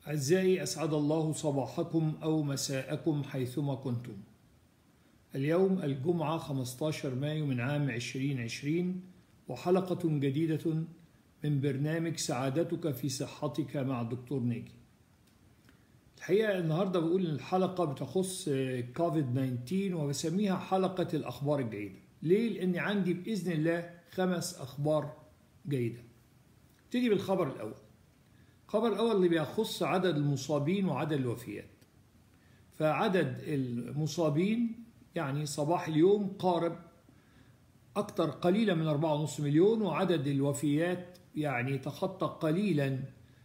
أعزائي أسعد الله صباحكم أو مساءكم حيثما كنتم اليوم الجمعة 15 مايو من عام 2020 وحلقة جديدة من برنامج سعادتك في صحتك مع الدكتور ناجي الحقيقة النهاردة بقول إن الحلقة بتخص كوفيد 19 وبسميها حلقة الأخبار الجيدة ليه؟ لأن عندي بإذن الله خمس أخبار جيدة ابتدي بالخبر الأول الخبر الأول اللي بيخص عدد المصابين وعدد الوفيات فعدد المصابين يعني صباح اليوم قارب أكثر قليلا من 4.5 مليون وعدد الوفيات يعني تخطى قليلا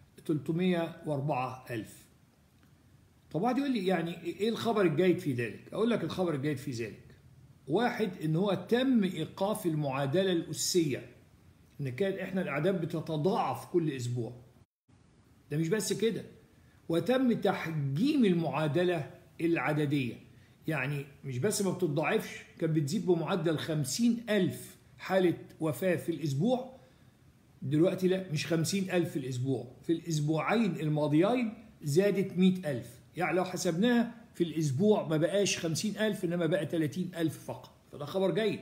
304 ألف طب واحد يقول لي يعني إيه الخبر الجيد في ذلك أقول لك الخبر الجيد في ذلك واحد إن هو تم إيقاف المعادلة الأسية إن كانت إحنا الأعداد بتتضاعف كل أسبوع ده مش بس كده وتم تحجيم المعادلة العددية يعني مش بس ما بتتضاعفش كانت بتزيد بمعدل خمسين ألف حالة وفاة في الأسبوع دلوقتي لا مش خمسين ألف في الأسبوع في الأسبوعين الماضيين زادت مئة ألف يعني لو حسبناها في الأسبوع ما بقاش خمسين ألف إنما بقى تلاتين ألف فقط فده خبر جيد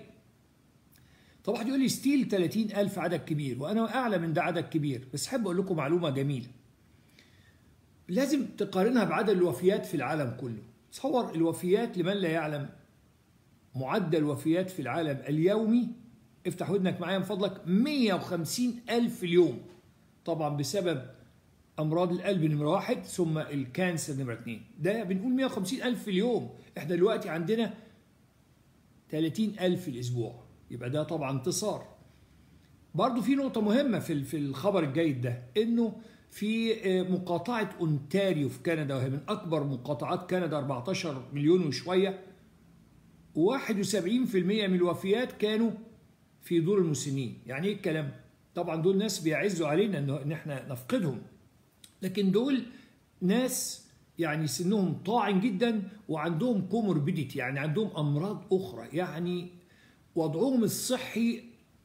طب واحد يقول لي ستيل 30 ألف عدد كبير وأنا أعلم إن ده عدد كبير بس أحب أقول لكم معلومة جميلة لازم تقارنها بعدد الوفيات في العالم كله تصور الوفيات لمن لا يعلم معدل الوفيات في العالم اليومي افتح ودنك معايا من فضلك 150 ألف في اليوم طبعا بسبب أمراض القلب نمرة واحد ثم الكانسر نمرة اتنين ده بنقول 150 ألف في اليوم احنا دلوقتي عندنا 30 ألف في الأسبوع يبقى ده طبعا انتصار برضو في نقطة مهمة في في الخبر الجيد ده إنه في مقاطعة أونتاريو في كندا وهي من أكبر مقاطعات كندا 14 مليون وشوية 71% من الوفيات كانوا في دور المسنين يعني إيه الكلام؟ طبعا دول ناس بيعزوا علينا إن إحنا نفقدهم لكن دول ناس يعني سنهم طاعن جدا وعندهم كوموربيديتي يعني عندهم أمراض أخرى يعني وضعهم الصحي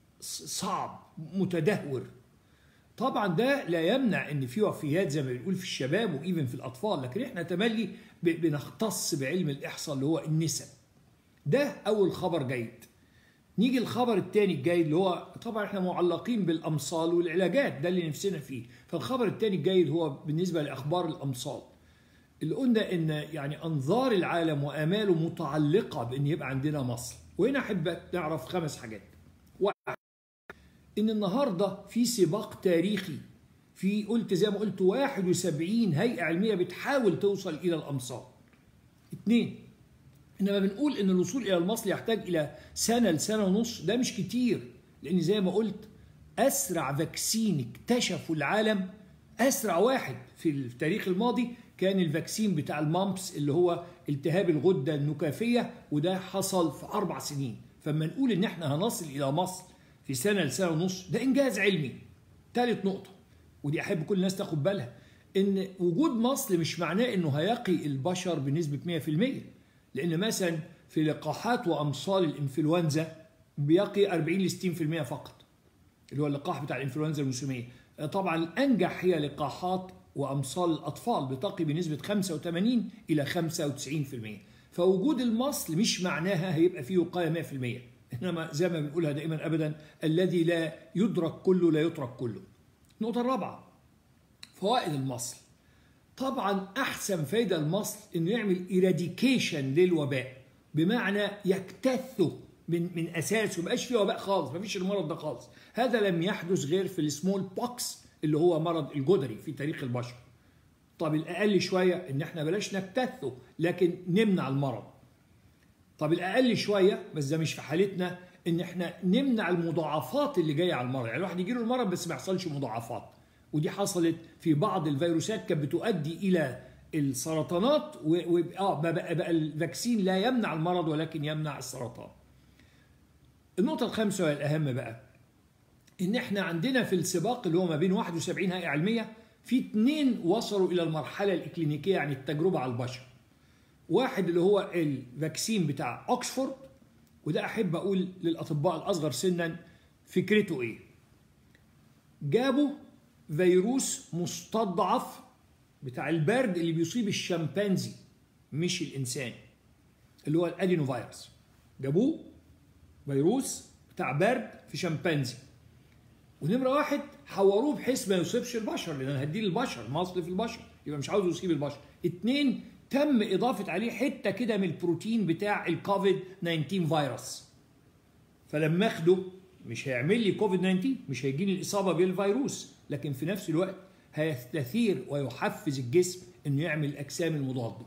صعب متدهور طبعا ده لا يمنع ان في وفيات زي ما بنقول في الشباب وايفن في الاطفال لكن احنا تملي بنختص بعلم الاحصاء اللي هو النسب ده اول خبر جيد نيجي الخبر الثاني الجيد اللي هو طبعا احنا معلقين بالامصال والعلاجات ده اللي نفسنا فيه فالخبر الثاني الجيد هو بالنسبه لاخبار الامصال اللي قلنا ان يعني انظار العالم واماله متعلقه بان يبقى عندنا مصل وهنا احب نعرف خمس حاجات واحد ان النهارده في سباق تاريخي في قلت زي ما قلت 71 هيئه علميه بتحاول توصل الى الامصار. اثنين انما بنقول ان الوصول الى المصل يحتاج الى سنه لسنه ونص ده مش كتير لان زي ما قلت اسرع فاكسين اكتشفه العالم اسرع واحد في التاريخ الماضي كان الفاكسين بتاع المامبس اللي هو التهاب الغده النكافيه وده حصل في اربع سنين فما نقول ان احنا هنصل الى مصل في سنه لسنه ونص ده انجاز علمي. ثالث نقطه ودي احب كل الناس تاخد بالها ان وجود مصل مش معناه انه هيقي البشر بنسبه 100% لان مثلا في لقاحات وامصال الانفلونزا بيقي 40 ل 60% فقط اللي هو اللقاح بتاع الانفلونزا الموسميه. طبعا الانجح هي لقاحات وامصال الاطفال بتقي بنسبه 85 الى 95% فوجود المصل مش معناها هيبقى فيه وقايه 100% انما زي ما بنقولها دائما ابدا الذي لا يدرك كله لا يترك كله. النقطه الرابعه فوائد المصل. طبعا احسن فايده المصل انه يعمل ايراديكيشن للوباء بمعنى يكتثه من من اساسه ما بقاش فيه وباء خالص ما فيش المرض ده خالص. هذا لم يحدث غير في السمول بوكس اللي هو مرض الجدري في تاريخ البشر. طب الاقل شويه ان احنا بلاش نكتثه لكن نمنع المرض. طب الاقل شويه بس ده مش في حالتنا ان احنا نمنع المضاعفات اللي جايه على المرض يعني الواحد يجي له المرض بس ما يحصلش مضاعفات ودي حصلت في بعض الفيروسات كانت بتؤدي الى السرطانات و... اه بقى, بقى الفاكسين لا يمنع المرض ولكن يمنع السرطان النقطة الخامسة والأهم بقى إن إحنا عندنا في السباق اللي هو ما بين 71 هيئة علمية في اثنين وصلوا إلى المرحلة الإكلينيكية يعني التجربة على البشر واحد اللي هو الفاكسين بتاع اوكسفورد وده احب اقول للاطباء الاصغر سنا فكرته ايه جابوا فيروس مستضعف بتاع البرد اللي بيصيب الشمبانزي مش الانسان اللي هو الادينو فيروس جابوه فيروس بتاع برد في شمبانزي ونمره واحد حوروه بحيث ما يصيبش البشر لان انا هديه للبشر مصل في البشر يبقى مش عاوز يصيب البشر اتنين تم اضافه عليه حته كده من البروتين بتاع الكوفيد 19 فيروس فلما اخده مش هيعمل لي كوفيد 19 مش هيجيني الاصابه بالفيروس لكن في نفس الوقت هيستثير ويحفز الجسم انه يعمل الاجسام المضاده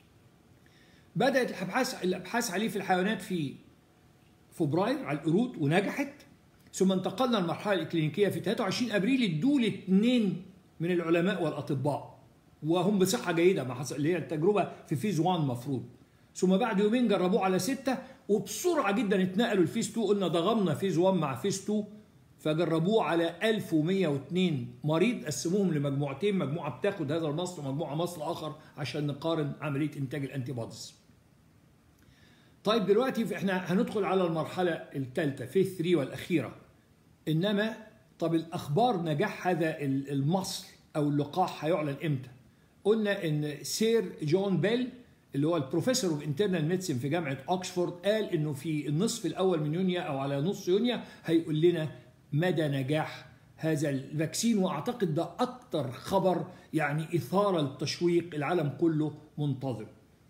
بدات الابحاث الابحاث عليه في الحيوانات في فبراير على القرود ونجحت ثم انتقلنا للمرحله الكلينيكيه في 23 ابريل ادوا لاثنين من العلماء والاطباء وهم بصحه جيده ما حصل اللي هي التجربه في فيز 1 مفروض ثم بعد يومين جربوه على سته وبسرعه جدا اتنقلوا لفيز 2 قلنا ضغمنا فيز 1 مع فيز 2 فجربوه على 1102 مريض قسموهم لمجموعتين مجموعه بتاخد هذا المصل ومجموعه مصل اخر عشان نقارن عمليه انتاج الانتي بوديز. طيب دلوقتي احنا هندخل على المرحله الثالثه فيز 3 والاخيره انما طب الاخبار نجاح هذا المصل او اللقاح هيعلن امتى؟ قلنا ان سير جون بيل اللي هو البروفيسور اوف انترنال ميديسن في جامعه اوكسفورد قال انه في النصف الاول من يونيو او على نص يونيو هيقول لنا مدى نجاح هذا الفاكسين واعتقد ده اكتر خبر يعني اثاره للتشويق العالم كله منتظر.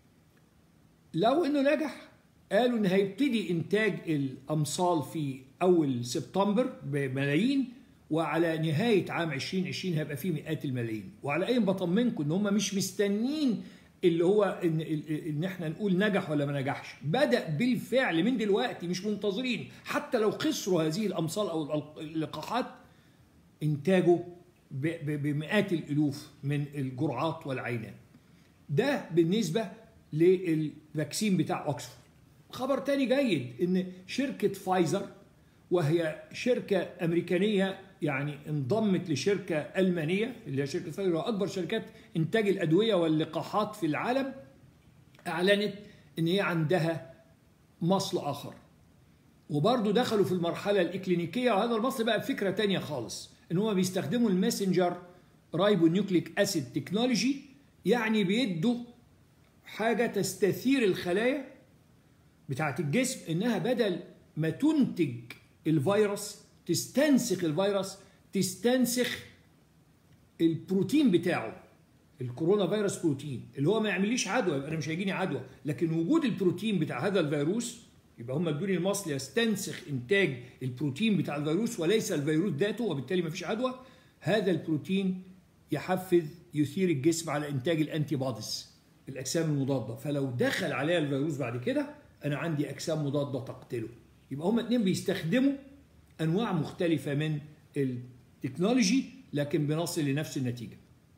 لو انه نجح قالوا ان هيبتدي انتاج الامصال في اول سبتمبر بملايين وعلى نهايه عام 2020 هيبقى فيه مئات الملايين وعلى اي بطمنكم ان هم مش مستنين اللي هو ان ان احنا نقول نجح ولا ما نجحش بدا بالفعل من دلوقتي مش منتظرين حتى لو خسروا هذه الامصال او اللقاحات انتاجه بمئات الالوف من الجرعات والعينات ده بالنسبه للفاكسين بتاع اوكسفورد خبر تاني جيد ان شركه فايزر وهي شركه امريكانيه يعني انضمت لشركه المانيه اللي هي شركه فايزر اكبر شركات انتاج الادويه واللقاحات في العالم اعلنت ان هي عندها مصل اخر وبرضه دخلوا في المرحله الاكلينيكيه وهذا المصل بقى فكره تانية خالص ان هم بيستخدموا الماسنجر رايبو نيوكليك اسيد تكنولوجي يعني بيدوا حاجه تستثير الخلايا بتاعت الجسم انها بدل ما تنتج الفيروس تستنسخ الفيروس تستنسخ البروتين بتاعه الكورونا فيروس بروتين اللي هو ما يعمليش عدوى يبقى انا مش هيجيني عدوى لكن وجود البروتين بتاع هذا الفيروس يبقى هم ادوني المصل يستنسخ انتاج البروتين بتاع الفيروس وليس الفيروس ذاته وبالتالي ما فيش عدوى هذا البروتين يحفز يثير الجسم على انتاج الانتي بوديز الاجسام المضاده فلو دخل عليها الفيروس بعد كده انا عندي اجسام مضاده تقتله يبقى هم اتنين بيستخدموا انواع مختلفه من التكنولوجي لكن بنصل لنفس النتيجه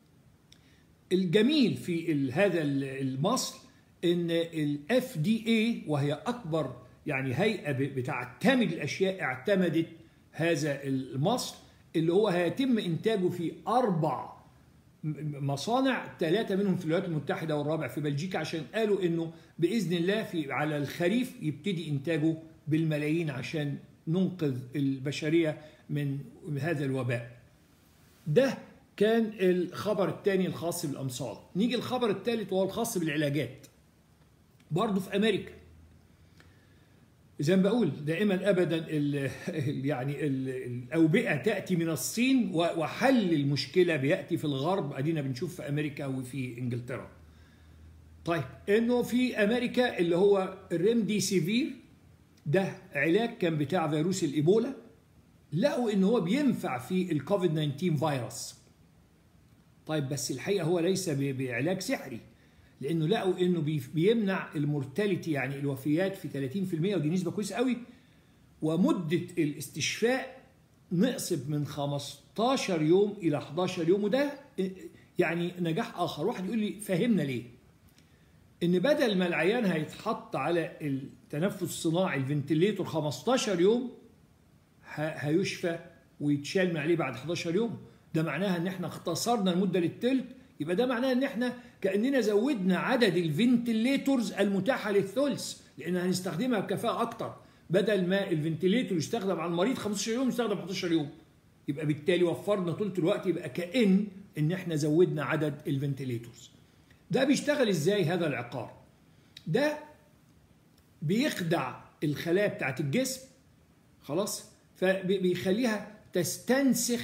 الجميل في هذا المصل ان الاف دي اي وهي اكبر يعني هيئه بتعتمد الاشياء اعتمدت هذا المصل اللي هو هيتم انتاجه في اربع مصانع ثلاثة منهم في الولايات المتحدة والرابع في بلجيكا عشان قالوا انه بإذن الله في على الخريف يبتدي انتاجه بالملايين عشان ننقذ البشرية من هذا الوباء ده كان الخبر الثاني الخاص بالأمصال نيجي الخبر الثالث وهو الخاص بالعلاجات برضه في أمريكا زي ما بقول دائما ابدا ال يعني ال الاوبئه تاتي من الصين وحل المشكله بياتي في الغرب ادينا بنشوف في امريكا وفي انجلترا. طيب انه في امريكا اللي هو الريمدي سيفير ده علاج كان بتاع فيروس الايبولا لقوا ان هو بينفع في الكوفيد 19 فيروس. طيب بس الحقيقه هو ليس بعلاج سحري لانه لقوا انه بيمنع المورتاليتي يعني الوفيات في 30% ودي نسبه كويسه قوي ومده الاستشفاء نقصت من 15 يوم الى 11 يوم وده يعني نجاح اخر واحد يقول لي فهمنا ليه ان بدل ما العيان هيتحط على التنفس الصناعي الفنتليتور 15 يوم هيشفى ويتشال من عليه بعد 11 يوم ده معناها ان احنا اختصرنا المده للتلت يبقى ده معناه ان احنا كاننا زودنا عدد الفنتليتورز المتاحه للثلث لان هنستخدمها بكفاءه اكتر بدل ما الفنتليتور يستخدم على المريض 15 يوم يستخدم 11 يوم يبقى بالتالي وفرنا طول الوقت يبقى كان ان احنا زودنا عدد الفنتليتورز ده بيشتغل ازاي هذا العقار ده بيخدع الخلايا بتاعت الجسم خلاص فبيخليها تستنسخ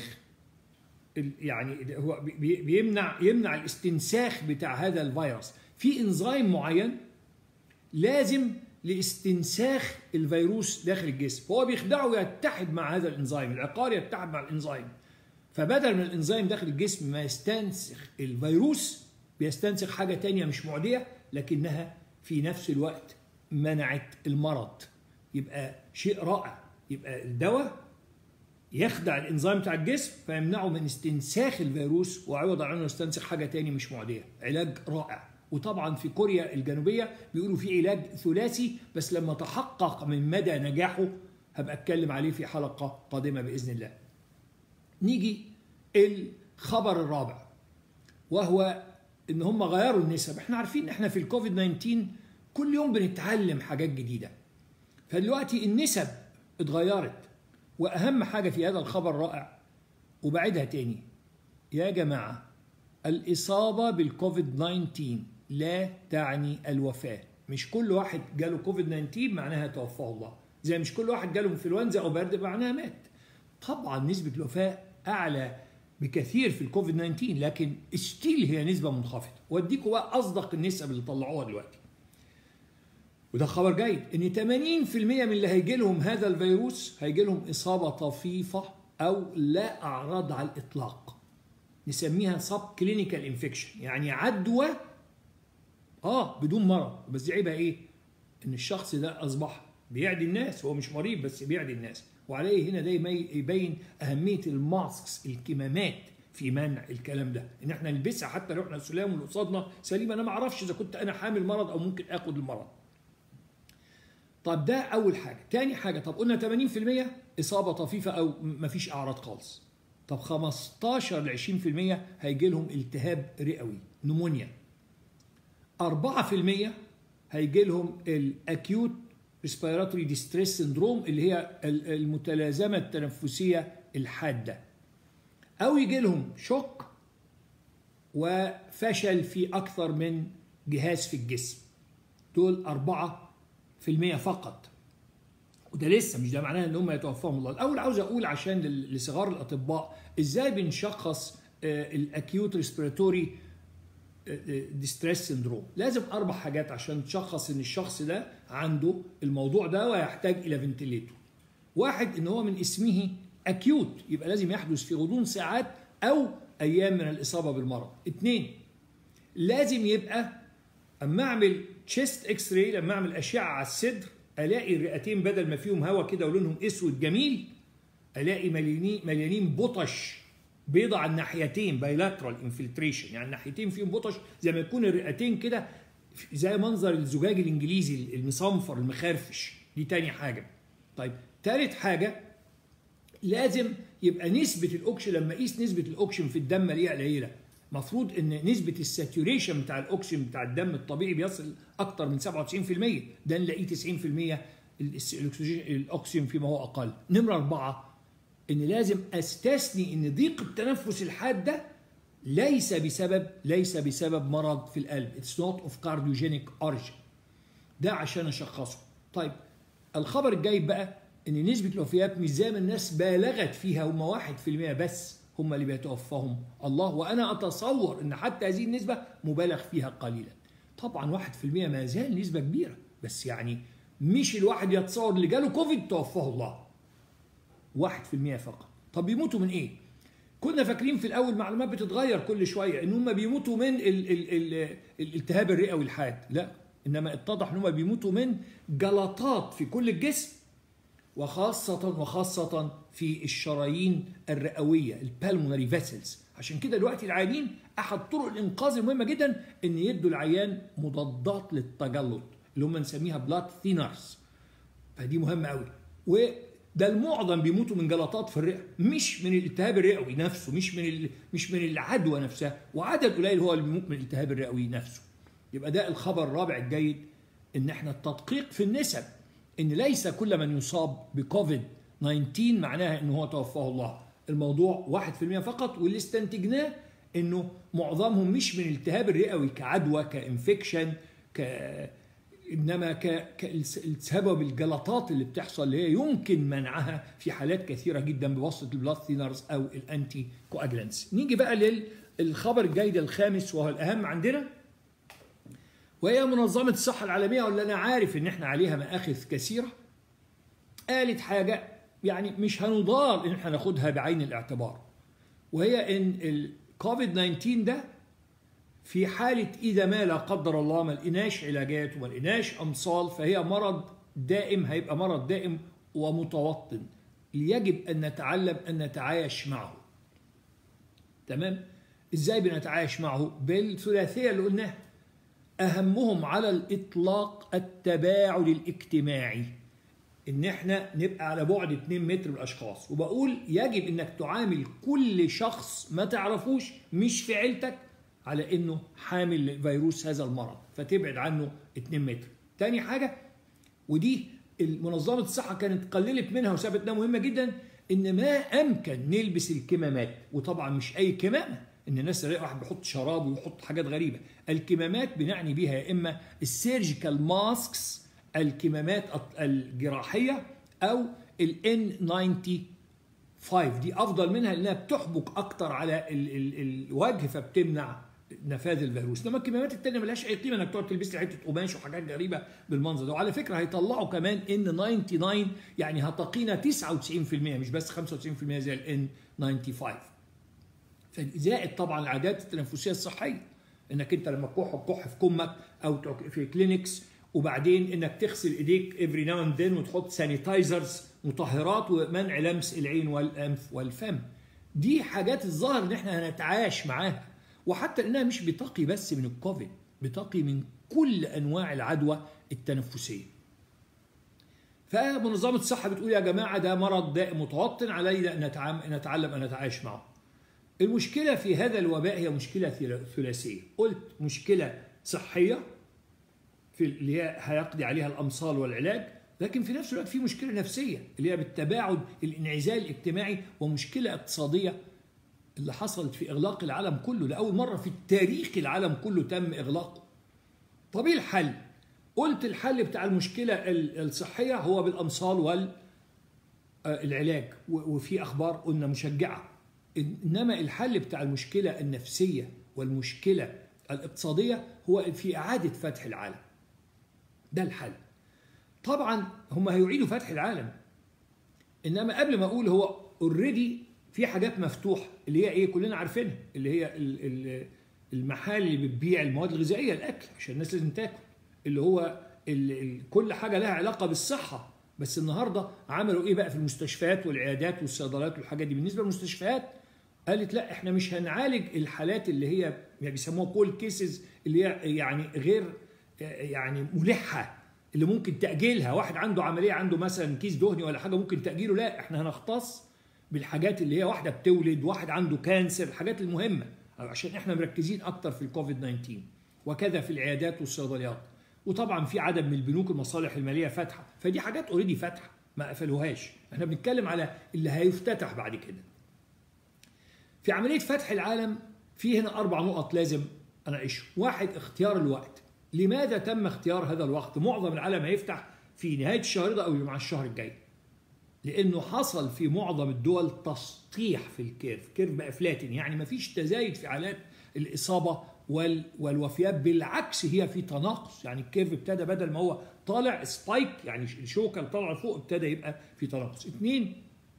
يعني هو بيمنع يمنع الاستنساخ بتاع هذا الفيروس في انزيم معين لازم لاستنساخ الفيروس داخل الجسم فهو بيخدعه يتحد مع هذا الانزيم العقار يتحد مع الانزيم فبدل من الانزيم داخل الجسم ما يستنسخ الفيروس بيستنسخ حاجة تانية مش معدية لكنها في نفس الوقت منعت المرض يبقى شيء رائع يبقى الدواء يخدع الانزيم بتاع الجسم فيمنعه من استنساخ الفيروس وعوض عنه يستنسخ حاجة تاني مش معدية علاج رائع وطبعا في كوريا الجنوبية بيقولوا في علاج ثلاثي بس لما تحقق من مدى نجاحه هبقى اتكلم عليه في حلقة قادمة بإذن الله نيجي الخبر الرابع وهو ان هم غيروا النسب احنا عارفين ان احنا في الكوفيد 19 كل يوم بنتعلم حاجات جديدة فدلوقتي النسب اتغيرت واهم حاجة في هذا الخبر الرائع وبعدها تاني يا جماعة الإصابة بالكوفيد 19 لا تعني الوفاة مش كل واحد جاله كوفيد 19 معناها توفاه الله زي مش كل واحد جاله انفلونزا او برد معناها مات طبعا نسبة الوفاة أعلى بكثير في الكوفيد 19 لكن ستيل هي نسبة منخفضة واديكم بقى أصدق النسب اللي طلعوها دلوقتي وده خبر جيد ان 80% من اللي هيجي لهم هذا الفيروس هيجي لهم إصابة طفيفة أو لا أعراض على الإطلاق نسميها سب كلينيكال انفكشن يعني عدوى اه بدون مرض بس دي عيبها ايه؟ ان الشخص ده اصبح بيعدي الناس هو مش مريض بس بيعدي الناس وعليه هنا ده يبين اهميه الماسكس الكمامات في منع الكلام ده ان احنا نلبسها حتى لو احنا سلام واللي قصادنا سليم انا ما اعرفش اذا كنت انا حامل مرض او ممكن اخد المرض طب ده اول حاجه تاني حاجه طب قلنا 80% اصابه طفيفه او ما فيش اعراض خالص طب 15 ل 20% هيجي لهم التهاب رئوي نمونيا 4% هيجي لهم الاكيوت ريسبيراتوري ديستريس سندروم اللي هي المتلازمه التنفسيه الحاده او يجي لهم شوك وفشل في اكثر من جهاز في الجسم دول 4% فقط وده لسه مش ده معناه ان هم يتوفاهم الله الاول عاوز اقول عشان لصغار الاطباء ازاي بنشخص الاكيوت ريسبيراتوري ديستريس سندروم لازم اربع حاجات عشان تشخص ان الشخص ده عنده الموضوع ده ويحتاج الى فنتليتور واحد ان هو من اسمه اكيوت يبقى لازم يحدث في غضون ساعات او ايام من الاصابه بالمرض اثنين لازم يبقى اما اعمل تشيست اكس راي لما اعمل اشعه على الصدر الاقي الرئتين بدل ما فيهم هواء كده ولونهم اسود جميل الاقي مليانين مليانين بطش بيضة على الناحيتين بايلاترال انفلتريشن يعني الناحيتين فيهم بطش زي ما يكون الرئتين كده زي منظر الزجاج الانجليزي المصنفر المخرفش دي تاني حاجة طيب تالت حاجة لازم يبقى نسبة الأكسجين لما أقيس نسبة الأكسجين في الدم الاقيها قليلة مفروض ان نسبة الساتوريشن بتاع الأكسجين بتاع الدم الطبيعي بيصل أكتر من 97% ده نلاقيه 90% الأكسجين فيما هو أقل نمرة أربعة ان لازم استثني ان ضيق التنفس الحاد ده ليس بسبب ليس بسبب مرض في القلب اتس نوت اوف كارديوجينيك اوريجين ده عشان اشخصه طيب الخبر الجاي بقى ان نسبه الوفيات مش زي ما الناس بالغت فيها هم 1% بس هم اللي بيتوفاهم الله وانا اتصور ان حتى هذه النسبه مبالغ فيها قليلا طبعا 1% ما زال نسبه كبيره بس يعني مش الواحد يتصور اللي جاله كوفيد توفاه الله 1% فقط طب بيموتوا من ايه كنا فاكرين في الاول معلومات بتتغير كل شويه ان هم بيموتوا من ال ال ال الالتهاب الرئوي الحاد لا انما اتضح ان هم بيموتوا من جلطات في كل الجسم وخاصة وخاصة في الشرايين الرئوية البالمونري فيسلز عشان كده دلوقتي العيانين احد طرق الانقاذ المهمة جدا ان يدوا العيان مضادات للتجلط اللي هم نسميها بلاد ثينرز فدي مهمة قوي و ده المعظم بيموتوا من جلطات في الرئه مش من الالتهاب الرئوي نفسه مش من مش من العدوى نفسها وعدد قليل هو اللي بيموت من الالتهاب الرئوي نفسه يبقى ده الخبر الرابع الجيد ان احنا التدقيق في النسب ان ليس كل من يصاب بكوفيد 19 معناها ان هو توفاه الله الموضوع 1% فقط واللي استنتجناه انه معظمهم مش من الالتهاب الرئوي كعدوى كانفكشن ك انما ك... كالسبب الجلطات اللي بتحصل اللي هي يمكن منعها في حالات كثيره جدا بواسطه البلاد ثينرز او الانتي كواجلانس نيجي بقى للخبر الجيد الخامس وهو الاهم عندنا وهي منظمه الصحه العالميه واللي انا عارف ان احنا عليها مآخذ كثيره قالت حاجه يعني مش هنضار ان احنا ناخدها بعين الاعتبار وهي ان الكوفيد 19 ده في حالة إذا ما لا قدر الله ما لقيناش علاجات وما لقيناش أمصال فهي مرض دائم هيبقى مرض دائم ومتوطن يجب أن نتعلم أن نتعايش معه تمام إزاي بنتعايش معه بالثلاثية اللي قلناها أهمهم على الإطلاق التباعد الاجتماعي إن إحنا نبقى على بعد 2 متر من الأشخاص وبقول يجب إنك تعامل كل شخص ما تعرفوش مش في عيلتك على انه حامل فيروس هذا المرض فتبعد عنه 2 متر تاني حاجه ودي منظمه الصحه كانت قللت منها وسابت انها مهمه جدا ان ما امكن نلبس الكمامات وطبعا مش اي كمامه ان الناس تلاقي واحد بيحط شراب ويحط حاجات غريبه الكمامات بنعني بيها يا اما السيرجيكال ماسكس الكمامات الجراحيه او الان 95 دي افضل منها لانها بتحبك اكتر على ال ال الوجه فبتمنع نفاذ الفيروس انما الكمامات التانية ملهاش اي قيمه انك تقعد تلبس لي حته قماش وحاجات غريبه بالمنظر ده وعلى فكره هيطلعوا كمان ان 99 يعني هتقينا 99% مش بس 95% زي الان 95 زائد طبعا العادات التنفسيه الصحيه انك انت لما تكح كح في كمك او في كلينكس وبعدين انك تغسل ايديك افري ناو اند ذن وتحط سانيتايزرز مطهرات ومنع لمس العين والانف والفم دي حاجات الظاهر ان احنا هنتعايش معاها وحتى انها مش بتقي بس من الكوفيد بتقي من كل انواع العدوى التنفسيه فمنظمه الصحه بتقول يا جماعه ده مرض دائم متوطن علينا ان نتعلم ان نتعايش معه المشكله في هذا الوباء هي مشكله ثلاثيه قلت مشكله صحيه في اللي هي هيقضي عليها الامصال والعلاج لكن في نفس الوقت في مشكله نفسيه اللي هي بالتباعد الانعزال الاجتماعي ومشكله اقتصاديه اللي حصلت في إغلاق العالم كله لأول مرة في التاريخ العالم كله تم إغلاقه طب إيه الحل؟ قلت الحل بتاع المشكلة الصحية هو بالأمصال والعلاج وفي أخبار قلنا مشجعة إنما الحل بتاع المشكلة النفسية والمشكلة الاقتصادية هو في إعادة فتح العالم ده الحل طبعا هم هيعيدوا فتح العالم إنما قبل ما أقول هو اوريدي في حاجات مفتوحه اللي هي ايه كلنا عارفينها اللي هي المحال اللي بتبيع المواد الغذائيه الاكل عشان الناس لازم تاكل اللي هو ال ال كل حاجه لها علاقه بالصحه بس النهارده عملوا ايه بقى في المستشفيات والعيادات والصيدليات والحاجات دي بالنسبه للمستشفيات قالت لا احنا مش هنعالج الحالات اللي هي يعني بيسموها كول كيسز اللي هي يعني غير يعني ملحه اللي ممكن تاجيلها واحد عنده عمليه عنده مثلا كيس دهني ولا حاجه ممكن تاجيله لا احنا هنختص بالحاجات اللي هي واحده بتولد واحد عنده كانسر الحاجات المهمه عشان احنا مركزين اكتر في الكوفيد 19 وكذا في العيادات والصيدليات وطبعا في عدد من البنوك المصالح الماليه فاتحه فدي حاجات اوريدي فاتحه ما قفلوهاش احنا بنتكلم على اللي هيفتتح بعد كده في عمليه فتح العالم في هنا اربع نقط لازم اناقشهم واحد اختيار الوقت لماذا تم اختيار هذا الوقت معظم العالم هيفتح في نهايه الشهر ده او مع الشهر الجاي لانه حصل في معظم الدول تسطيح في الكيرف كيرف بقى فلاتن يعني ما فيش تزايد في حالات الاصابه وال والوفيات بالعكس هي في تناقص يعني الكيرف ابتدى بدل ما هو طالع سبايك يعني الشوكه اللي طالعه فوق ابتدى يبقى في تناقص اثنين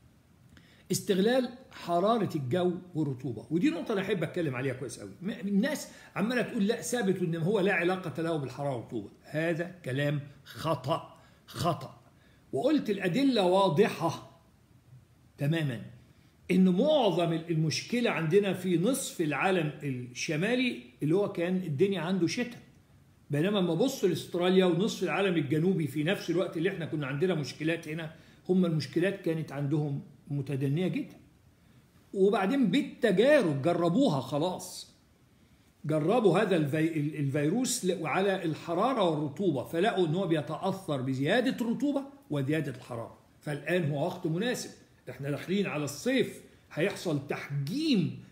استغلال حرارة الجو والرطوبة ودي نقطة أنا أحب أتكلم عليها كويس قوي الناس عمالة تقول لا ثابت إن هو لا علاقة له بالحرارة والرطوبة هذا كلام خطأ خطأ وقلت الأدلة واضحة تماما إن معظم المشكلة عندنا في نصف العالم الشمالي اللي هو كان الدنيا عنده شتاء بينما لما بص لاستراليا ونصف العالم الجنوبي في نفس الوقت اللي احنا كنا عندنا مشكلات هنا هم المشكلات كانت عندهم متدنية جدا وبعدين بالتجارب جربوها خلاص جربوا هذا الفيروس على الحرارة والرطوبة فلقوا ان هو بيتأثر بزيادة الرطوبة وزيادة الحرارة فالآن هو وقت مناسب احنا داخلين على الصيف هيحصل تحجيم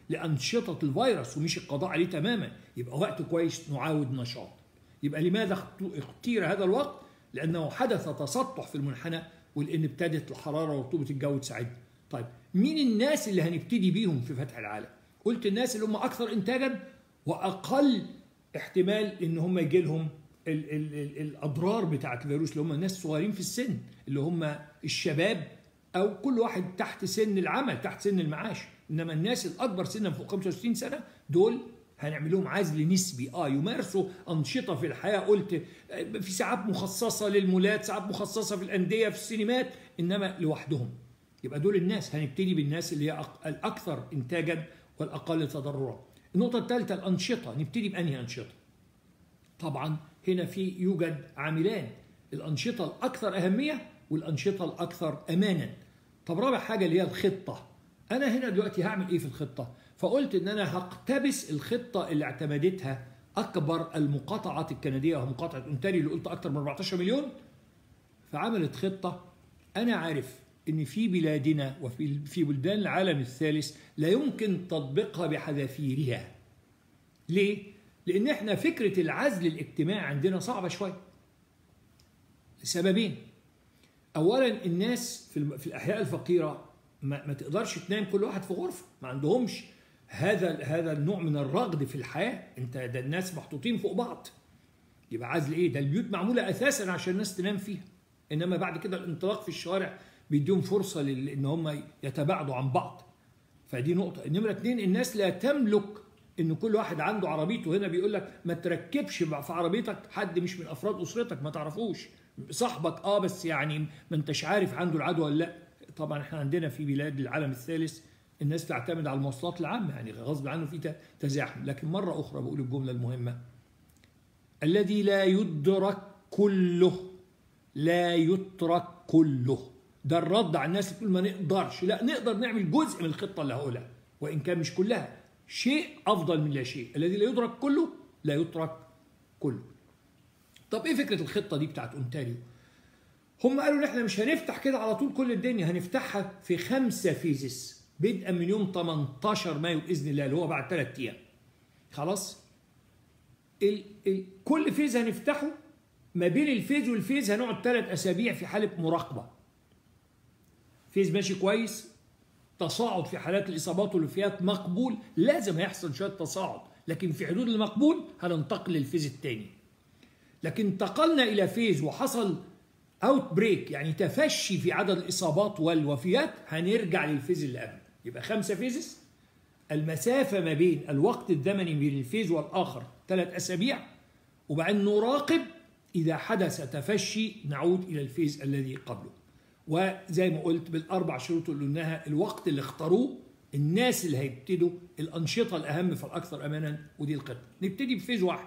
لانشطه الفيروس ومش القضاء عليه تماما يبقى وقت كويس نعاود نشاط يبقى لماذا اختير هذا الوقت لانه حدث تسطح في المنحنى ولان ابتدت الحراره ورطوبه الجو تساعدنا طيب مين الناس اللي هنبتدي بيهم في فتح العالم قلت الناس اللي هم اكثر انتاجا واقل احتمال ان هم يجي لهم ال ال ال الاضرار بتاعه الفيروس اللي هم الناس صغيرين في السن اللي هم الشباب او كل واحد تحت سن العمل تحت سن المعاش انما الناس الاكبر سنا فوق 65 سنه دول هنعمل لهم عزل نسبي اه يمارسوا انشطه في الحياه قلت في ساعات مخصصه للمولات ساعات مخصصه في الانديه في السينمات انما لوحدهم يبقى دول الناس هنبتدي بالناس اللي هي الاكثر انتاجا والاقل تضررا النقطه الثالثه الانشطه نبتدي بانهي انشطه طبعا هنا في يوجد عاملان الانشطه الاكثر اهميه والانشطه الاكثر امانا طب رابع حاجه اللي هي الخطه انا هنا دلوقتي هعمل ايه في الخطه فقلت ان انا هقتبس الخطه اللي اعتمدتها اكبر المقاطعات الكنديه وهي مقاطعه اونتاريو اللي قلت اكثر من 14 مليون فعملت خطه انا عارف ان في بلادنا وفي في بلدان العالم الثالث لا يمكن تطبيقها بحذافيرها ليه لان احنا فكره العزل الاجتماعي عندنا صعبه شويه لسببين اولا الناس في في الاحياء الفقيره ما, ما تقدرش تنام كل واحد في غرفه ما عندهمش هذا هذا النوع من الرغد في الحياه انت ده الناس محطوطين فوق بعض يبقى عزل ايه ده البيوت معموله اساسا عشان الناس تنام فيها انما بعد كده الانطلاق في الشوارع بيديهم فرصه ان هم يتباعدوا عن بعض فدي نقطه نمره اثنين الناس لا تملك ان كل واحد عنده عربيته هنا بيقول لك ما تركبش في عربيتك حد مش من افراد اسرتك ما تعرفوش صاحبك اه بس يعني ما انتش عارف عنده العدوى ولا لا طبعا احنا عندنا في بلاد العالم الثالث الناس تعتمد على المواصلات العامه يعني غصب عنه في تزاحم لكن مره اخرى بقول الجمله المهمه الذي لا يدرك كله لا يترك كله ده الرد على الناس اللي تقول ما نقدرش لا نقدر نعمل جزء من الخطه اللي هقولها وان كان مش كلها شيء افضل من لا شيء الذي لا يدرك كله لا يترك كله طب ايه فكره الخطه دي بتاعت اونتاريو هم قالوا ان احنا مش هنفتح كده على طول كل الدنيا هنفتحها في خمسه فيزس بدءا من يوم 18 مايو باذن الله اللي هو بعد ثلاث ايام خلاص ال ال كل فيز هنفتحه ما بين الفيز والفيز هنقعد ثلاث اسابيع في حاله مراقبه فيز ماشي كويس تصاعد في حالات الاصابات والوفيات مقبول لازم هيحصل شويه تصاعد لكن في حدود المقبول هننتقل للفيز الثاني لكن انتقلنا الى فيز وحصل اوت بريك يعني تفشي في عدد الاصابات والوفيات هنرجع للفيز اللي قبل يبقى خمسه فيزز المسافه ما بين الوقت الزمني بين الفيز والاخر ثلاث اسابيع وبعدين نراقب اذا حدث تفشي نعود الى الفيز الذي قبله وزي ما قلت بالاربع شروط اللي قلناها الوقت اللي اختاروه الناس اللي هيبتدوا الانشطه الاهم فالاكثر امانا ودي الخطه نبتدي بفيز واحد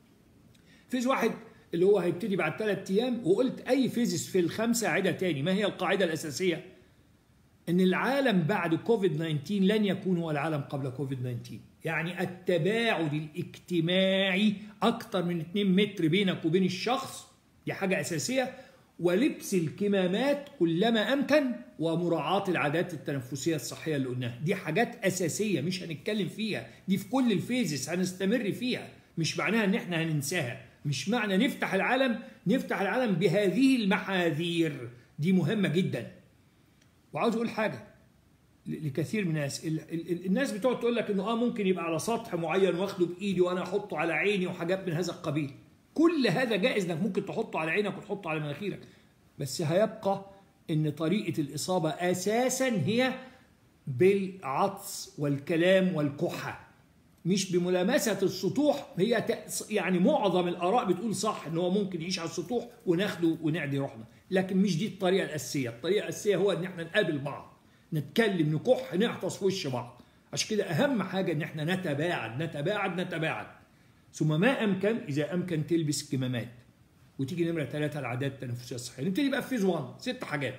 فيز واحد اللي هو هيبتدي بعد ثلاث ايام وقلت اي فيزز في الخمسه عيدها تاني ما هي القاعده الاساسيه ان العالم بعد كوفيد 19 لن يكون هو العالم قبل كوفيد 19 يعني التباعد الاجتماعي اكثر من 2 متر بينك وبين الشخص دي حاجه اساسيه ولبس الكمامات كلما امكن ومراعاه العادات التنفسيه الصحيه اللي قلناها دي حاجات اساسيه مش هنتكلم فيها دي في كل الفيزز هنستمر فيها مش معناها ان احنا هننساها مش معنى نفتح العالم نفتح العالم بهذه المحاذير دي مهمه جدا وعاوز اقول حاجه لكثير من الناس الناس بتقعد تقول لك انه اه ممكن يبقى على سطح معين واخده بايدي وانا احطه على عيني وحاجات من هذا القبيل كل هذا جائز انك ممكن تحطه على عينك وتحطه على مناخيرك بس هيبقى ان طريقه الاصابه اساسا هي بالعطس والكلام والكحه مش بملامسه السطوح هي يعني معظم الاراء بتقول صح ان هو ممكن يعيش على السطوح وناخده ونعدي روحنا لكن مش دي الطريقه الاساسيه الطريقه الاساسيه هو ان احنا نقابل بعض نتكلم نكح نعطس في وش بعض عشان كده اهم حاجه ان احنا نتباعد نتباعد نتباعد ثم ما امكن اذا امكن تلبس كمامات وتيجي نمره ثلاثه العادات التنفسيه الصحيه نبتدي بقى في فيز 1 ست حاجات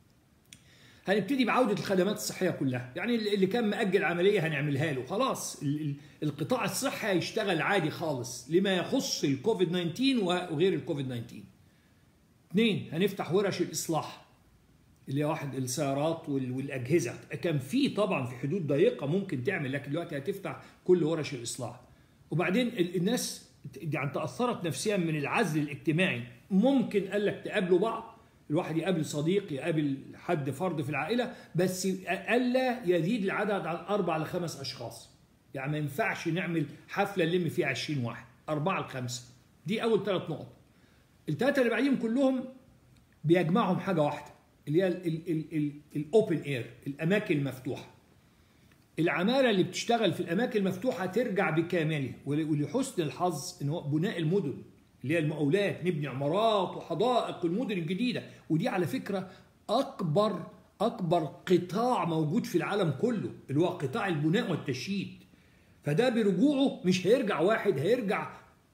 هنبتدي بعودة الخدمات الصحية كلها يعني اللي كان مأجل عملية هنعملها له خلاص القطاع الصحي هيشتغل عادي خالص لما يخص الكوفيد 19 وغير الكوفيد 19 اثنين هنفتح ورش الإصلاح اللي هي واحد السيارات والاجهزه كان في طبعا في حدود ضيقه ممكن تعمل لكن دلوقتي هتفتح كل ورش الاصلاح وبعدين الناس يعني تاثرت نفسيا من العزل الاجتماعي ممكن قال لك تقابلوا بعض الواحد يقابل صديق يقابل حد فرد في العائله بس الا يزيد العدد عن اربع لخمس اشخاص يعني ما ينفعش نعمل حفله نلم فيها 20 واحد اربعه لخمسه دي اول ثلاث نقط الثلاثه اللي بعدين كلهم بيجمعهم حاجه واحده اللي هي الاوبن اير الاماكن المفتوحه العماله اللي بتشتغل في الاماكن المفتوحه ترجع بكاملها ولحسن الحظ ان هو بناء المدن اللي هي المقاولات نبني عمارات وحدائق المدن الجديده ودي على فكره اكبر اكبر قطاع موجود في العالم كله اللي هو قطاع البناء والتشييد فده برجوعه مش هيرجع واحد هيرجع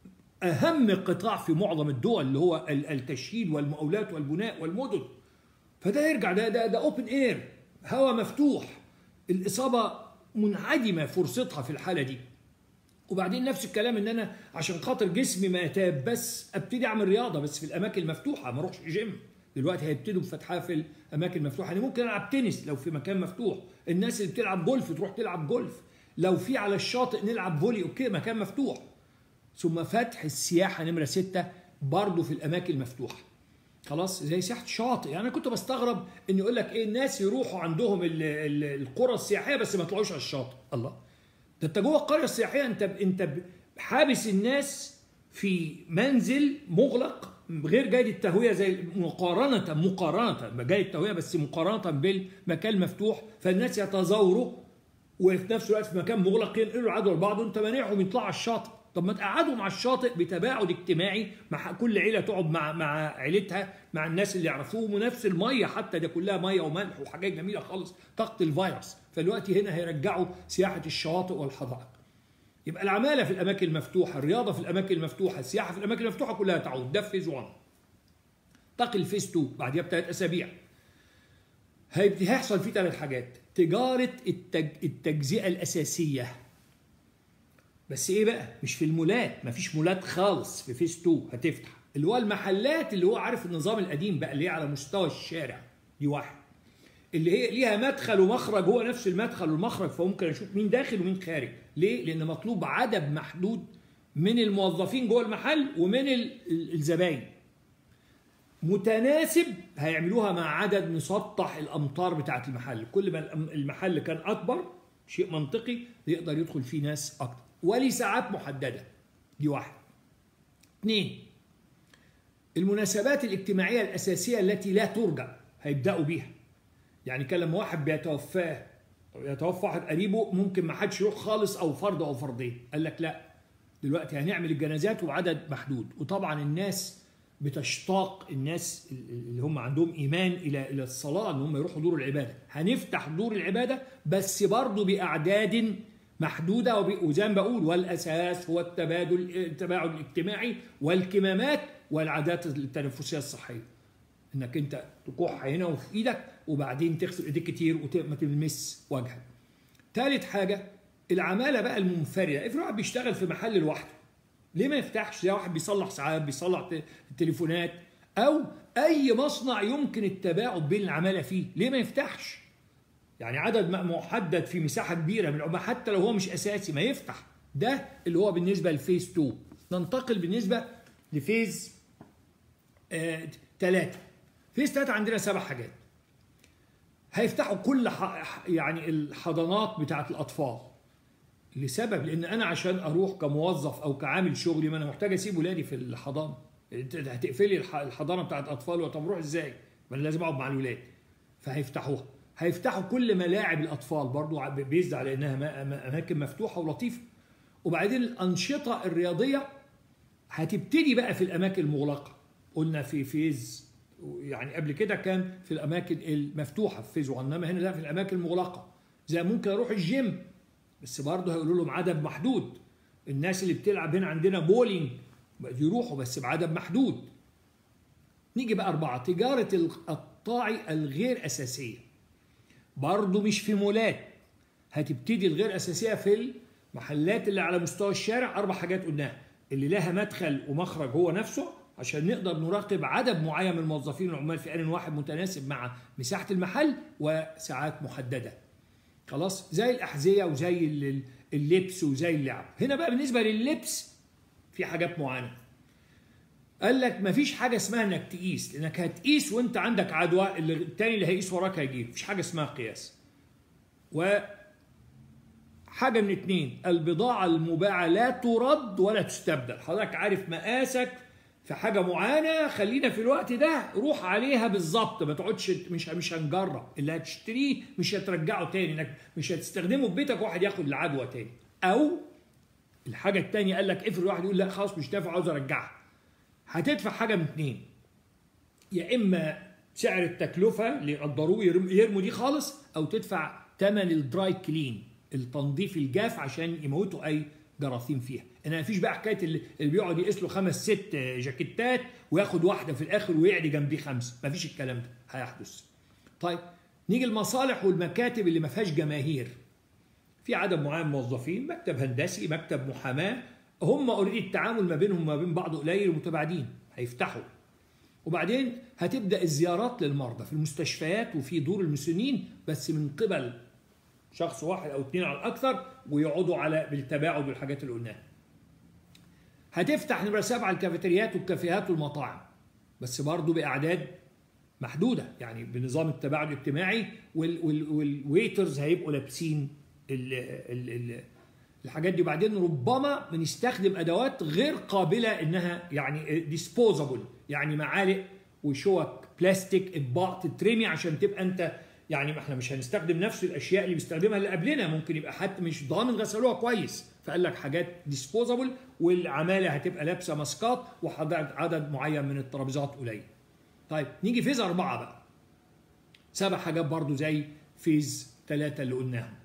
اهم قطاع في معظم الدول اللي هو التشييد والمقاولات والبناء والمدن فده يرجع ده ده ده اوبن اير هواء مفتوح الاصابه منعدمه فرصتها في الحاله دي وبعدين نفس الكلام ان انا عشان خاطر جسمي ما يتاب بس ابتدي اعمل رياضه بس في الاماكن المفتوحه ما اروحش جيم دلوقتي هيبتدوا بفتحها في الاماكن المفتوحه يعني ممكن العب تنس لو في مكان مفتوح الناس اللي بتلعب جولف تروح تلعب جولف لو في على الشاطئ نلعب فولي اوكي مكان مفتوح ثم فتح السياحه نمره ستة برضه في الاماكن المفتوحه خلاص زي سياحه الشاطئ يعني انا كنت بستغرب ان يقول لك ايه الناس يروحوا عندهم القرى السياحيه بس ما يطلعوش على الشاطئ الله ده انت جوه القريه السياحيه انت انت حابس الناس في منزل مغلق غير جيد التهويه زي مقارنه مقارنه جيد التهويه بس مقارنه بالمكان المفتوح فالناس يتزاوروا وفي نفس الوقت في مكان مغلق ينقلوا العدوى لبعض وانت مانعهم يطلعوا على الشاطئ طب ما تقعدوا مع الشاطئ بتباعد اجتماعي مع كل عيله تقعد مع مع عيلتها مع الناس اللي يعرفوهم ونفس الميه حتى ده كلها ميه وملح وحاجات جميله خالص تقتل الفيروس فالوقت هنا هيرجعوا سياحه الشواطئ والحدائق يبقى العماله في الاماكن المفتوحه الرياضه في الاماكن المفتوحه السياحه في الاماكن المفتوحه كلها تعود ده فيز 1 تقي الفيز 2 بعديها بثلاث اسابيع هيحصل فيه ثلاث حاجات تجاره التج... التجزئه الاساسيه بس ايه بقى مش في المولات مفيش مولات خالص في فيس 2 هتفتح اللي هو المحلات اللي هو عارف النظام القديم بقى اللي هي على مستوى الشارع دي واحد اللي هي ليها مدخل ومخرج هو نفس المدخل والمخرج فممكن اشوف مين داخل ومين خارج ليه لان مطلوب عدد محدود من الموظفين جوه المحل ومن الزباين متناسب هيعملوها مع عدد مسطح الامطار بتاعه المحل كل ما المحل كان اكبر شيء منطقي يقدر يدخل فيه ناس اكتر ولساعات محدده دي واحد اثنين المناسبات الاجتماعيه الاساسيه التي لا ترجع هيبداوا بيها يعني كان لما واحد بيتوفاه يتوفى واحد قريبه ممكن ما حدش يروح خالص او فرد او فردين قال لك لا دلوقتي هنعمل الجنازات وعدد محدود وطبعا الناس بتشتاق الناس اللي هم عندهم ايمان الى الى الصلاه ان هم يروحوا دور العباده هنفتح دور العباده بس برضه باعداد محدوده وزي ما بقول والاساس هو التبادل التباعد الاجتماعي والكمامات والعادات التنفسيه الصحيه انك انت تكح هنا وفي ايدك وبعدين تغسل ايديك كتير وما تلمس وجهك ثالث حاجه العماله بقى المنفرده افرض واحد بيشتغل في محل لوحده ليه ما يفتحش زي واحد بيصلح ساعات بيصلح التليفونات او اي مصنع يمكن التباعد بين العماله فيه ليه ما يفتحش يعني عدد محدد في مساحه كبيره من العمال حتى لو هو مش اساسي ما يفتح ده اللي هو بالنسبه لفيز 2 ننتقل بالنسبه لفيز 3 آه فيز 3 عندنا سبع حاجات هيفتحوا كل يعني الحضانات بتاعه الاطفال لسبب لان انا عشان اروح كموظف او كعامل شغلي ما انا محتاج اسيب ولادي في الحضانه انت هتقفلي الحضانه بتاعت اطفال طب اروح ازاي؟ ما انا لازم اقعد مع الولاد فهيفتحوها هيفتحوا كل ملاعب الاطفال برضو بيزد على انها اماكن مفتوحه ولطيفه وبعدين الانشطه الرياضيه هتبتدي بقى في الاماكن المغلقه قلنا في فيز يعني قبل كده كان في الاماكن المفتوحه في فيز 1 انما هنا لا في الاماكن المغلقه زي ممكن اروح الجيم بس برضه هيقولوا لهم عدد محدود الناس اللي بتلعب هنا عندنا بولينج يروحوا بس بعدد محدود نيجي بقى أربعة تجارة القطاعي الغير أساسية برضه مش في مولات هتبتدي الغير أساسية في المحلات اللي على مستوى الشارع أربع حاجات قلناها اللي لها مدخل ومخرج هو نفسه عشان نقدر نراقب عدد معين من الموظفين والعمال في آن واحد متناسب مع مساحة المحل وساعات محددة خلاص زي الأحذية وزي اللبس وزي اللعب هنا بقى بالنسبة لللبس في حاجات معينة قال لك مفيش حاجة اسمها انك تقيس لانك هتقيس وانت عندك عدوى اللي التاني اللي هيقيس وراك هيجيب مفيش حاجة اسمها قياس و حاجة من اتنين البضاعة المباعة لا ترد ولا تستبدل حضرتك عارف مقاسك في حاجة معينة خلينا في الوقت ده روح عليها بالظبط ما تقعدش مش مش هنجرب اللي هتشتريه مش هترجعه تاني انك مش هتستخدمه في بيتك واحد ياخد العدوى تاني او الحاجة التانية قال لك افرض واحد يقول لا خلاص مش نافع عاوز ارجعها هتدفع حاجة من اتنين يا اما سعر التكلفة اللي يقدروه يرموا دي خالص او تدفع ثمن الدراي كلين التنظيف الجاف عشان يموتوا اي جراثيم فيها انا مفيش بقى حكايه اللي بيقعد يقيس له خمس ست جاكيتات وياخد واحده في الاخر ويعدي جنبيه خمسه مفيش الكلام ده هيحدث طيب نيجي المصالح والمكاتب اللي ما فيهاش جماهير في عدد معين موظفين مكتب هندسي مكتب محاماه هم اوريدي التعامل ما بينهم وما بين بعض قليل ومتباعدين هيفتحوا وبعدين هتبدا الزيارات للمرضى في المستشفيات وفي دور المسنين بس من قبل شخص واحد او اثنين على الاكثر ويقعدوا على بالتباعد بالحاجات اللي قلناها. هتفتح نمره سبعه الكافيتريات والكافيهات والمطاعم بس برضه باعداد محدوده يعني بنظام التباعد الاجتماعي والويترز هيبقوا لابسين ال ال ال الحاجات دي وبعدين ربما بنستخدم ادوات غير قابله انها يعني ديسبوزابل يعني معالق وشوك بلاستيك اطباق تترمي عشان تبقى انت يعني ما احنا مش هنستخدم نفس الاشياء اللي بيستخدمها اللي قبلنا ممكن يبقى حد مش ضامن غسلوها كويس فقال لك حاجات ديسبوزابل والعماله هتبقى لابسه ماسكات وعدد معين من الترابيزات قليل. طيب نيجي فيز اربعه بقى. سبع حاجات برضو زي فيز ثلاثه اللي قلناهم.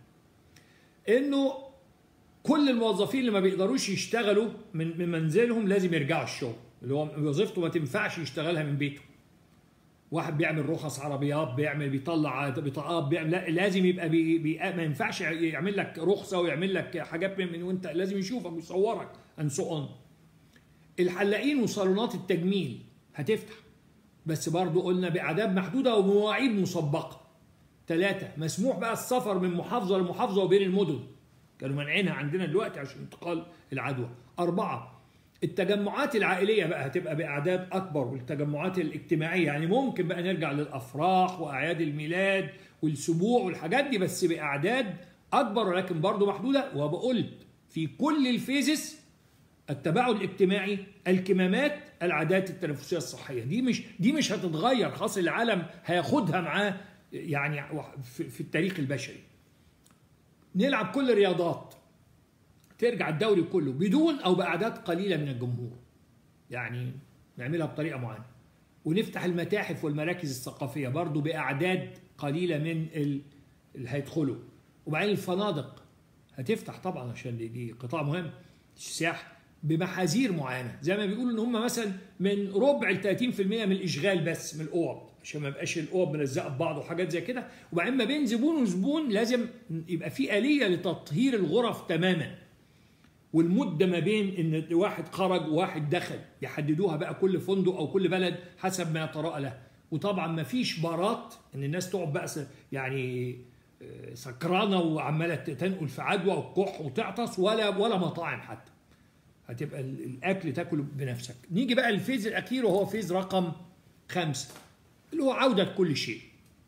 انه كل الموظفين اللي ما بيقدروش يشتغلوا من من منزلهم لازم يرجعوا الشغل اللي هو وظيفته ما تنفعش يشتغلها من بيته. واحد بيعمل رخص عربيات بيعمل بيطلع بطاقات بيعمل لا لازم يبقى بي بي ما ينفعش يعمل لك رخصه ويعمل لك حاجات من, من وانت لازم يشوفك ويصورك ان سو اون الحلاقين وصالونات التجميل هتفتح بس برضو قلنا باعداد محدوده ومواعيد مسبقه ثلاثة مسموح بقى السفر من محافظة لمحافظة وبين المدن كانوا مانعينها عندنا دلوقتي عشان انتقال العدوى أربعة التجمعات العائليه بقى هتبقى باعداد اكبر والتجمعات الاجتماعيه يعني ممكن بقى نرجع للافراح واعياد الميلاد والسبوع والحاجات دي بس باعداد اكبر ولكن برضه محدوده وبقولت في كل الفيزس التباعد الاجتماعي الكمامات العادات التنفسيه الصحيه دي مش دي مش هتتغير خلاص العالم هياخدها معاه يعني في التاريخ البشري نلعب كل الرياضات ترجع الدوري كله بدون او باعداد قليله من الجمهور يعني نعملها بطريقه معينه ونفتح المتاحف والمراكز الثقافيه برضو باعداد قليله من اللي هيدخلوا وبعدين الفنادق هتفتح طبعا عشان دي, دي قطاع مهم السياحه بمحاذير معينه زي ما بيقولوا ان هم مثلا من ربع ل 30% من الاشغال بس من الاوض عشان ما يبقاش الاوض ملزقه ببعض وحاجات زي كده وبعدين ما بين زبون وزبون لازم يبقى في اليه لتطهير الغرف تماما والمده ما بين ان واحد خرج وواحد دخل يحددوها بقى كل فندق او كل بلد حسب ما يتراءى له وطبعا ما فيش بارات ان الناس تقعد بقى يعني سكرانه وعماله تنقل في عدوى وكح وتعطس ولا ولا مطاعم حتى هتبقى الاكل تاكله بنفسك نيجي بقى الفيز الاخير وهو فيز رقم خمسة اللي هو عوده كل شيء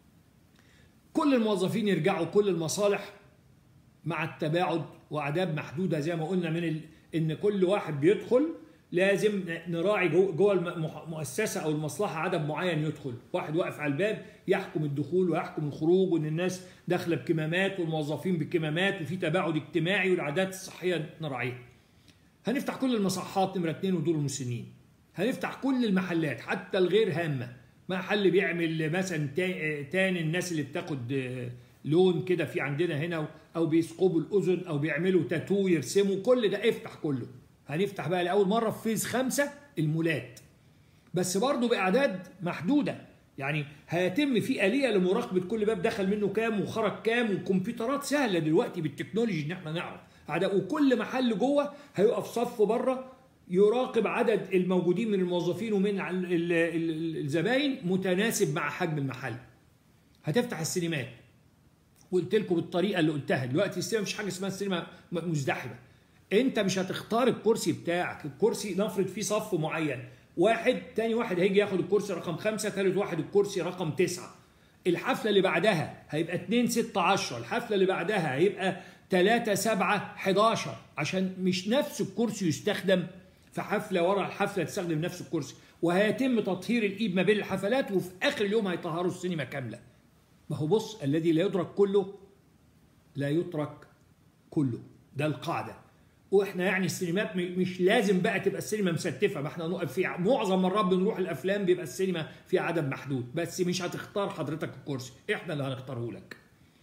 كل الموظفين يرجعوا كل المصالح مع التباعد واعداد محدوده زي ما قلنا من ال... ان كل واحد بيدخل لازم نراعي جوه المؤسسه او المصلحه عدد معين يدخل، واحد واقف على الباب يحكم الدخول ويحكم الخروج وان الناس داخله بكمامات والموظفين بكمامات وفي تباعد اجتماعي والعادات الصحيه نراعيها. هنفتح كل المصحات نمره اثنين ودور المسنين. هنفتح كل المحلات حتى الغير هامه، محل بيعمل مثلا تاني الناس اللي بتاخد لون كده في عندنا هنا او بيثقبوا الاذن او بيعملوا تاتو يرسموا كل ده افتح كله هنفتح بقى لاول مره في فيز خمسة المولات بس برضه باعداد محدوده يعني هيتم في اليه لمراقبه كل باب دخل منه كام وخرج كام وكمبيوترات سهله دلوقتي بالتكنولوجي ان احنا نعرف اعداء وكل محل جوه هيقف صف بره يراقب عدد الموجودين من الموظفين ومن الزباين متناسب مع حجم المحل هتفتح السينمات قلت لكم بالطريقه اللي قلتها دلوقتي السينما مفيش حاجه اسمها السينما مزدحمه انت مش هتختار الكرسي بتاعك الكرسي نفرض فيه صف معين واحد تاني واحد هيجي ياخد الكرسي رقم خمسة ثالث واحد الكرسي رقم تسعة الحفلة اللي بعدها هيبقى 2 6 10 الحفلة اللي بعدها هيبقى 3 7 11 عشان مش نفس الكرسي يستخدم في حفلة ورا الحفلة تستخدم نفس الكرسي وهيتم تطهير الإيد ما بين الحفلات وفي آخر اليوم هيطهروا السينما كاملة ما هو بص الذي لا يدرك كله لا يترك كله ده القاعدة واحنا يعني السينمات مش لازم بقى تبقى السينما مستفه ما احنا نقف في معظم مرات بنروح الافلام بيبقى السينما فيها عدد محدود بس مش هتختار حضرتك الكرسي احنا اللي هنختاره لك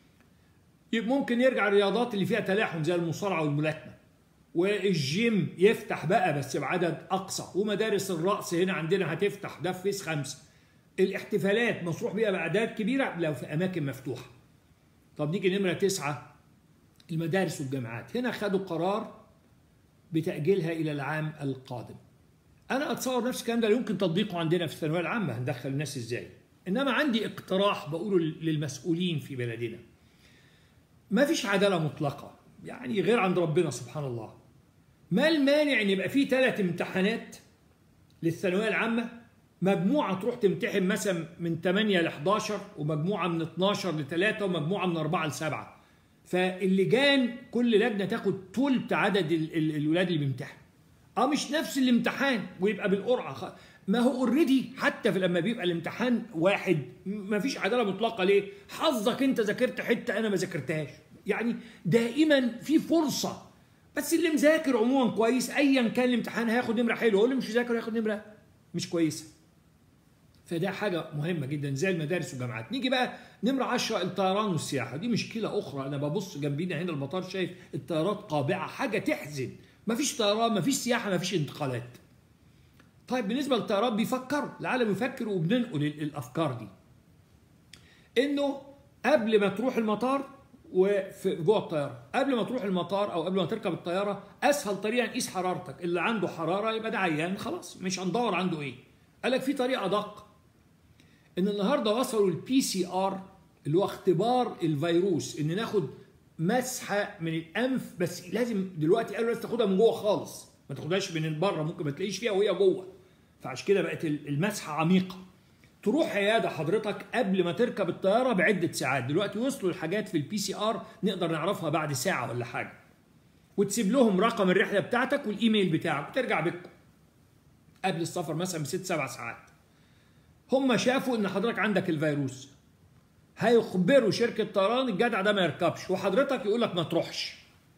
ممكن يرجع الرياضات اللي فيها تلاحم زي المصارعه والملاكمه والجيم يفتح بقى بس بعدد اقصى ومدارس الرقص هنا عندنا هتفتح ده في فيس خمسه الاحتفالات مسروح بيها باعداد كبيره لو في اماكن مفتوحه طب نيجي نمره تسعه المدارس والجامعات هنا خدوا قرار بتأجيلها إلى العام القادم أنا أتصور نفس الكلام ده يمكن تطبيقه عندنا في الثانوية العامة هندخل الناس إزاي إنما عندي اقتراح بقوله للمسؤولين في بلدنا ما فيش عدالة مطلقة يعني غير عند ربنا سبحان الله ما المانع ان يبقى في ثلاث امتحانات للثانويه العامه مجموعه تروح تمتحن مثلا من 8 ل 11 ومجموعه من 12 ل 3 ومجموعه من 4 ل 7 فاللجان كل لجنه تاخد تلت عدد الولاد اللي بيمتحنوا اه مش نفس الامتحان ويبقى بالقرعه ما هو اوريدي حتى في لما بيبقى الامتحان واحد ما فيش عداله مطلقه ليه؟ حظك انت ذاكرت حته انا ما ذاكرتهاش يعني دائما في فرصه بس اللي مذاكر عموما كويس ايا كان الامتحان هياخد نمره حلوه واللي مش مذاكر هياخد نمره مش كويسه فده حاجة مهمة جدا زي المدارس والجامعات نيجي بقى نمرة 10 الطيران والسياحة دي مشكلة أخرى أنا ببص جنبينا هنا المطار شايف الطيارات قابعة حاجة تحزن مفيش طيران مفيش سياحة مفيش انتقالات طيب بالنسبة للطيارات بيفكروا العالم يفكر وبننقل الأفكار دي إنه قبل ما تروح المطار وفي جوه الطياره قبل ما تروح المطار او قبل ما تركب الطياره اسهل طريقه نقيس حرارتك اللي عنده حراره يبقى ده عيان خلاص مش هندور عنده ايه قال لك في طريقه ادق ان النهارده وصلوا البي سي ار اللي هو اختبار الفيروس ان ناخد مسحه من الانف بس لازم دلوقتي قالوا لازم تاخدها من جوه خالص ما تاخدهاش من بره ممكن ما تلاقيش فيها وهي جوه فعشان كده بقت المسحه عميقه تروح عياده حضرتك قبل ما تركب الطياره بعده ساعات دلوقتي وصلوا الحاجات في البي سي ار نقدر نعرفها بعد ساعه ولا حاجه وتسيب لهم رقم الرحله بتاعتك والايميل بتاعك وترجع بيتكم قبل السفر مثلا بست سبع ساعات هم شافوا ان حضرتك عندك الفيروس هيخبروا شركه طيران الجدع ده ما يركبش وحضرتك يقول لك ما تروحش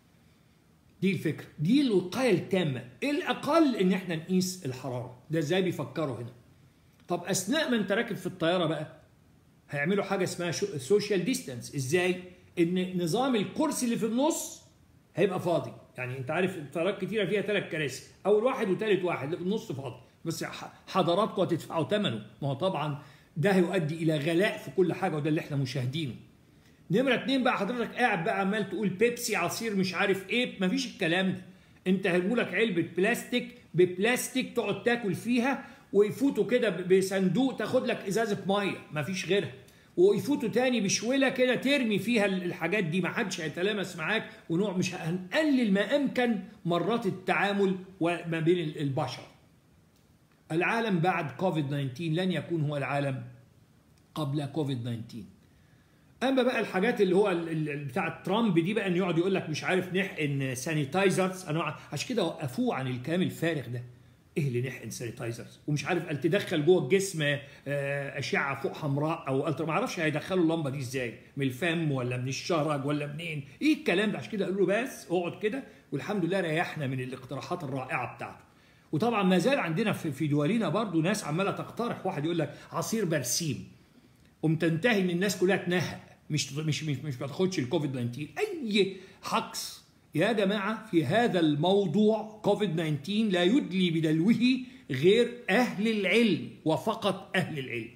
دي الفكره دي الوقايه التامه الاقل ان احنا نقيس الحراره ده ازاي بيفكروا هنا طب اثناء ما انت راكب في الطياره بقى هيعملوا حاجه اسمها سوشيال ديستانس ازاي ان نظام الكرسي اللي في النص هيبقى فاضي يعني انت عارف الطيارات كتيره فيها ثلاث كراسي اول واحد وثالث واحد اللي في النص فاضي بس حضراتكم هتدفعوا ثمنه ما هو طبعا ده هيؤدي الى غلاء في كل حاجه وده اللي احنا مشاهدينه نمره اتنين بقى حضرتك قاعد بقى عمال تقول بيبسي عصير مش عارف ايه مفيش الكلام ده انت هيجيبولك علبه بلاستيك ببلاستيك تقعد تاكل فيها ويفوتوا كده بصندوق تاخد لك ازازه ميه مفيش غيرها ويفوتوا تاني بشوله كده ترمي فيها الحاجات دي ما حدش هيتلامس معاك ونوع مش هنقلل ما امكن مرات التعامل ما بين البشر العالم بعد كوفيد 19 لن يكون هو العالم قبل كوفيد 19 اما بقى الحاجات اللي هو بتاع ترامب دي بقى ان يقعد يقول لك مش عارف نحقن سانيتايزرز انا عشان كده وقفوه عن الكلام الفارغ ده ايه اللي نحقن سانيتايزرز ومش عارف قال تدخل جوه الجسم اشعه فوق حمراء او الترا ما اعرفش هيدخلوا اللمبه دي ازاي من الفم ولا من الشرج ولا منين ايه الكلام ده عشان كده قالوا له بس اقعد كده والحمد لله ريحنا من الاقتراحات الرائعه بتاعته وطبعا ما زال عندنا في دولنا برضو ناس عماله تقترح واحد يقول لك عصير برسيم ومتنتهي ان الناس كلها تنهق مش مش مش مش ما تاخدش الكوفيد 19 اي حقص يا جماعه في هذا الموضوع كوفيد 19 لا يدلي بدلوه غير اهل العلم وفقط اهل العلم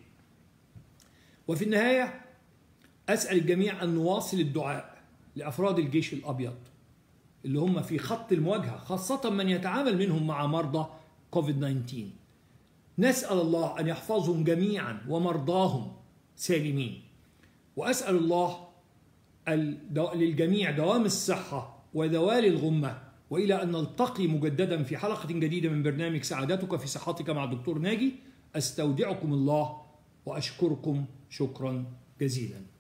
وفي النهايه اسال الجميع ان نواصل الدعاء لافراد الجيش الابيض اللي هم في خط المواجهة خاصة من يتعامل منهم مع مرضى كوفيد 19 نسأل الله أن يحفظهم جميعا ومرضاهم سالمين وأسأل الله للجميع دوام الصحة وذوال الغمة وإلى أن نلتقي مجددا في حلقة جديدة من برنامج سعادتك في صحتك مع الدكتور ناجي أستودعكم الله وأشكركم شكرا جزيلا